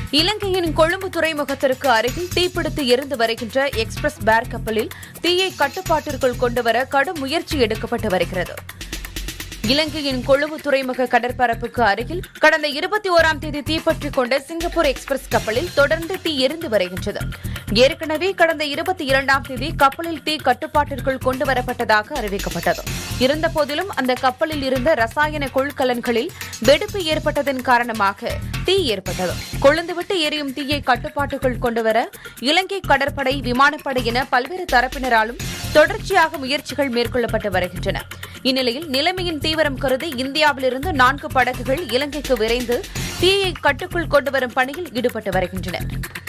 இலங்கையின் கொழும்பு துறைமுகத்திற்கு அருகில் தீப்பிடித்து எரிந்து வருகின்ற எக்ஸ்பிரஸ் பேர் கப்பலில் தீயை கட்டுப்பாட்டிற்குள் கொண்டுவர கடும் முயற்சி எடுக்கப்பட்டு வருகிறது இலங்கையின் கொழும்பு துறைமுக கடற்பரப்புக்கு அருகில் கடந்த இருபத்தி ஓராம் தேதி தீப்பற்றிக் கொண்ட சிங்கப்பூர் எக்ஸ்பிரஸ் கப்பலில் தொடர்ந்து தீ எரிந்து வருகின்றது ஏற்கனவே கடந்த இருபத்தி இரண்டாம் தேதி கப்பலில் தீ கட்டுப்பாட்டிற்குள் கொண்டு வரப்பட்டதாக அறிவிக்கப்பட்டது இருந்தபோதிலும் அந்த கப்பலில் இருந்த ரசாயன கொள்கலன்களில் வெடிப்பு ஏற்பட்டதன் காரணமாக தீ ஏற்பட்டது கொழுந்துவிட்டு எரியும் தீயை கட்டுப்பாட்டுக்குள் கொண்டுவர இலங்கை கடற்படை விமானப்படை என பல்வேறு தரப்பினராலும் தொடர்ச்சியாக முயற்சிகள் மேற்கொள்ளப்பட்டு வருகின்றன இந்நிலையில் நிலைமையின் தீவிரம் கருதி இந்தியாவிலிருந்து நான்கு படகுகள் இலங்கைக்கு விரைந்து தீயை கட்டுக்குள் கொண்டுவரும் பணியில் ஈடுபட்டு வருகின்றன